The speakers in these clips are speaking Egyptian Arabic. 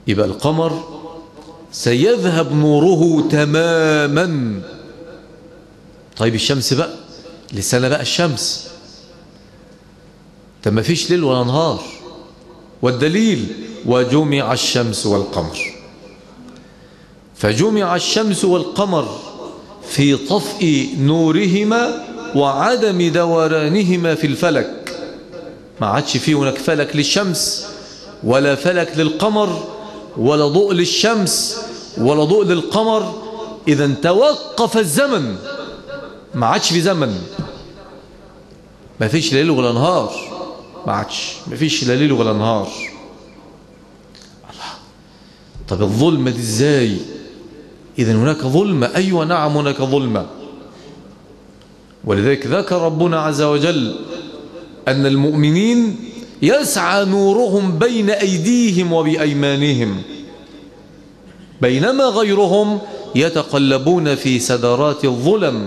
يبقى القمر سيذهب نوره تماما طيب الشمس بقى لسنة بقى الشمس طب ما فيش ليل ولا نهار والدليل وجمع الشمس والقمر فجمع الشمس والقمر في طفء نورهما وعدم دورانهما في الفلك ما عادش فيه هناك فلك للشمس ولا فلك للقمر ولا ضوء للشمس ولا ضوء للقمر إذا توقف الزمن ما عادش في زمن ما فيش ليل ولا نهار ما عادش ما فيش لا ليل ولا نهار الله طب الظلمة دي ازاي إذا هناك ظلمة أيوة نعم هناك ظلمة ولذلك ذكر ربنا عز وجل أن المؤمنين يسعى نورهم بين أيديهم وبأيمانهم بينما غيرهم يتقلبون في سدرات الظلم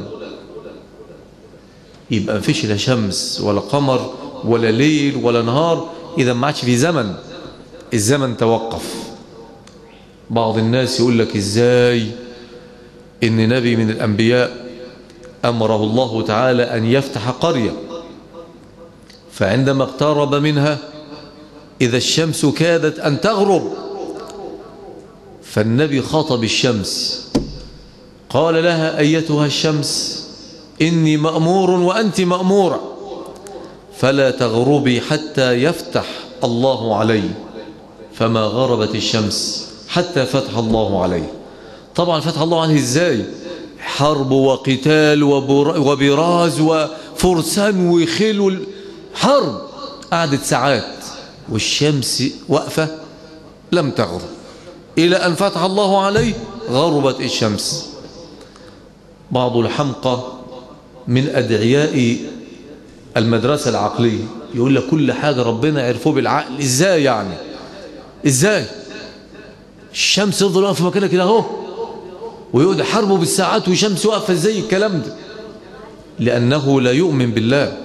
يبقى مفيش لا شمس ولا قمر ولا ليل ولا نهار إذا ما عادش في زمن الزمن توقف بعض الناس يقول لك إزاي إن نبي من الأنبياء أمره الله تعالى أن يفتح قرية فعندما اقترب منها إذا الشمس كادت أن تغرب فالنبي خاطب الشمس قال لها أيتها الشمس إني مأمور وأنت مأمورة فلا تغربي حتى يفتح الله علي فما غربت الشمس حتى فتح الله عليه طبعا فتح الله عليه ازاي حرب وقتال وبراز وفرسان وخيل حرب قعدت ساعات والشمس واقفة لم تغرب إلى أن فتح الله عليه غربت الشمس بعض الحمقى من أدعياء المدرسة العقلية يقول لك كل حاجة ربنا عرفوه بالعقل إزاي يعني إزاي الشمس يفضل واقف في مكانها كده اهو ويقعد حربه بالساعات وشمس واقفه زي الكلام ده لأنه لا يؤمن بالله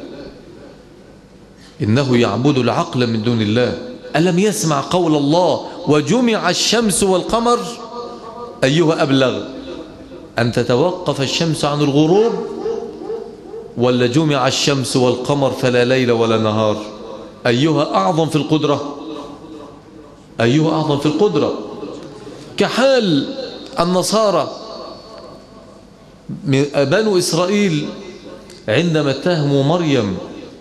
إنه يعبد العقل من دون الله ألم يسمع قول الله وجمع الشمس والقمر أيها أبلغ أن تتوقف الشمس عن الغروب ولا جمع الشمس والقمر فلا ليل ولا نهار أيها أعظم في القدرة أيها أعظم في القدرة كحال النصارى بنو إسرائيل عندما اتهموا مريم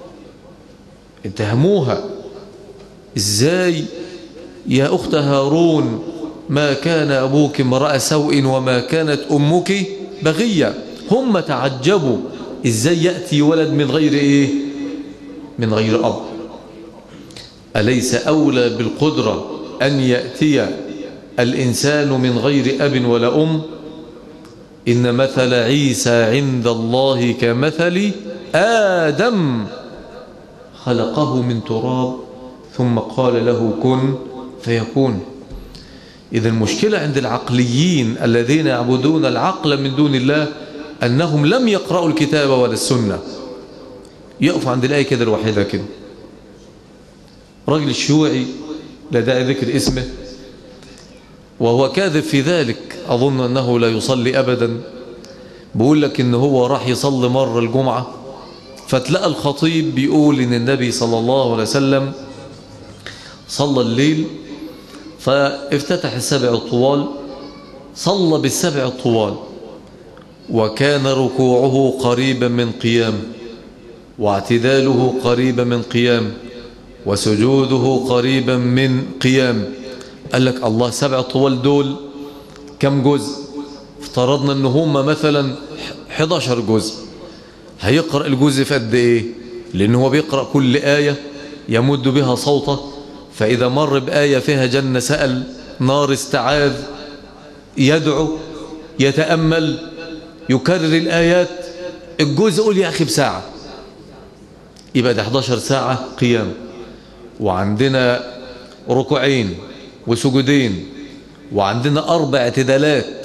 اتهموها ازاي يا أخت هارون ما كان أبوك امرأة سوء وما كانت أمك بغية هم تعجبوا ازاي يأتي ولد من غير ايه من غير أب أليس أولى بالقدرة أن يأتي الإنسان من غير أب ولا أم إن مثل عيسى عند الله كمثل آدم خلقه من تراب ثم قال له كن فيكون إذا المشكلة عند العقليين الذين يعبدون العقل من دون الله أنهم لم يقرأوا الكتاب ولا السنة يقف عند الآية كده الوحيدة كده رجل الشيوعي لا داعي ذكر اسمه وهو كاذب في ذلك أظن أنه لا يصلي أبدا بيقول لك إن هو راح يصلي مرة الجمعة فتلقى الخطيب بيقول إن النبي صلى الله عليه وسلم صلى الليل فافتتح السبع الطوال صلى بالسبع الطوال وكان ركوعه قريبا من قيام واعتداله قريبا من قيام وسجوده قريبا من قيام قال لك الله سبع طوال دول كم جزء افترضنا ان هم مثلا 11 جزء هيقرأ الجزء في قد ايه لان هو بيقرأ كل آية يمد بها صوته فإذا مر بآية فيها جنة سأل نار استعاذ يدعو يتأمل يكرر الآيات الجزء قول يا أخي بساعة يبقى ده 11 ساعة قيام وعندنا ركوعين وسجودين وعندنا أربع اعتدالات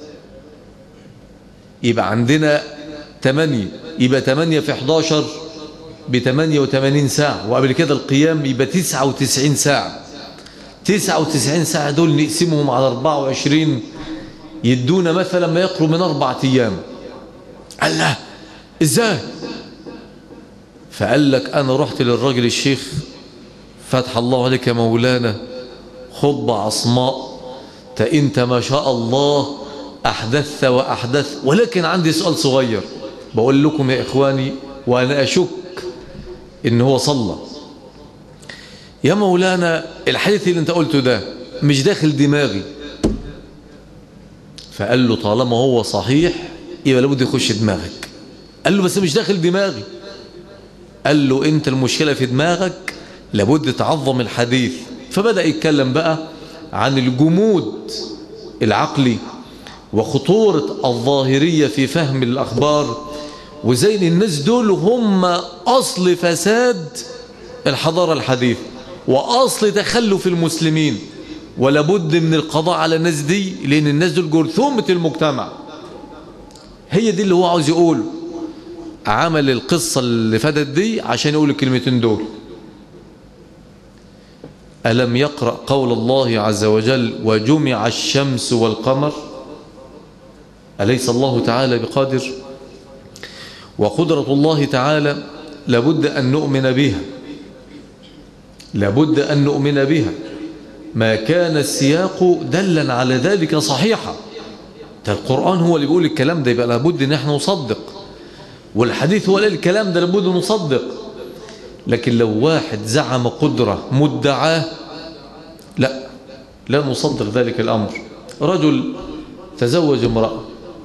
يبقى عندنا 8 يبقى 8 في 11 ب 88 ساعة وقبل كده القيام يبقى 99 ساعة 99 ساعة دول نقسمهم على 24 يدونا مثلا ما يقرب من أربعة أيام قال له إزاي فقال لك أنا رحت للراجل الشيخ فتح الله عليك يا مولانا خطبة عصماء انت ما شاء الله أحدثت وأحدث ولكن عندي سؤال صغير بقول لكم يا إخواني وأنا أشك إن هو صلى يا مولانا الحديث اللي انت قلته ده مش داخل دماغي فقال له طالما هو صحيح يبقى لابد يخش دماغك قال له بس مش داخل دماغي قال له انت المشكلة في دماغك لابد تعظم الحديث فبدأ يتكلم بقى عن الجمود العقلي وخطورة الظاهرية في فهم الأخبار وزين الناس دول هم أصل فساد الحضارة الحديثة وأصل تخلف المسلمين ولابد من القضاء على الناس دي لأن الناس دول جرثومة المجتمع هي دي اللي هو عاوز يقوله عمل القصة اللي فاتت دي عشان يقول الكلمتين دول ألم يقرأ قول الله عز وجل وجمع الشمس والقمر أليس الله تعالى بقادر وقدرة الله تعالى لابد أن نؤمن بها لابد أن نؤمن بها ما كان السياق دلا على ذلك صحيحا القرآن هو اللي بيقول الكلام ده يبقى لابد ان احنا نصدق والحديث هو اللي الكلام ده لابد نصدق لكن لو واحد زعم قدرة مدعاه لا لا نصدق ذلك الأمر رجل تزوج امرأة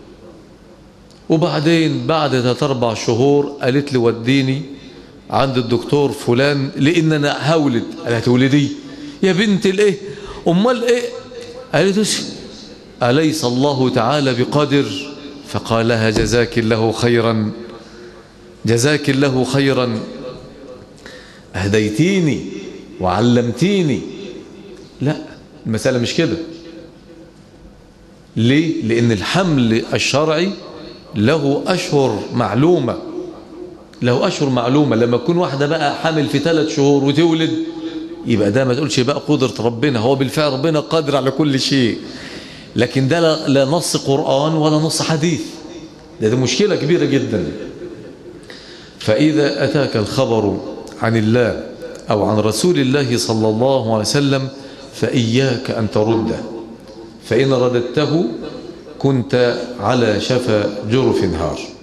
وبعدين بعد ثلاث أربع شهور قالت لي وديني عند الدكتور فلان لأن أنا هولد قالت ولدي يا بنت الايه امال ايه قالت أليس الله تعالى بقدر فقال لها جزاك الله خيرا جزاك الله خيرا أهديتيني وعلمتيني لا المسألة مش كده ليه؟ لأن الحمل الشرعي له أشهر معلومة له أشهر معلومة لما تكون واحدة بقى حامل في ثلاث شهور وتولد يبقى ده ما تقولش بقى قدرة ربنا هو بالفعل ربنا قادر على كل شيء لكن ده لا نص قرآن ولا نص حديث ده, ده مشكلة كبيرة جدا فإذا أتاك الخبر عن الله أو عن رسول الله صلى الله عليه وسلم فإياك أن ترده فإن رددته كنت على شفا جرف نهار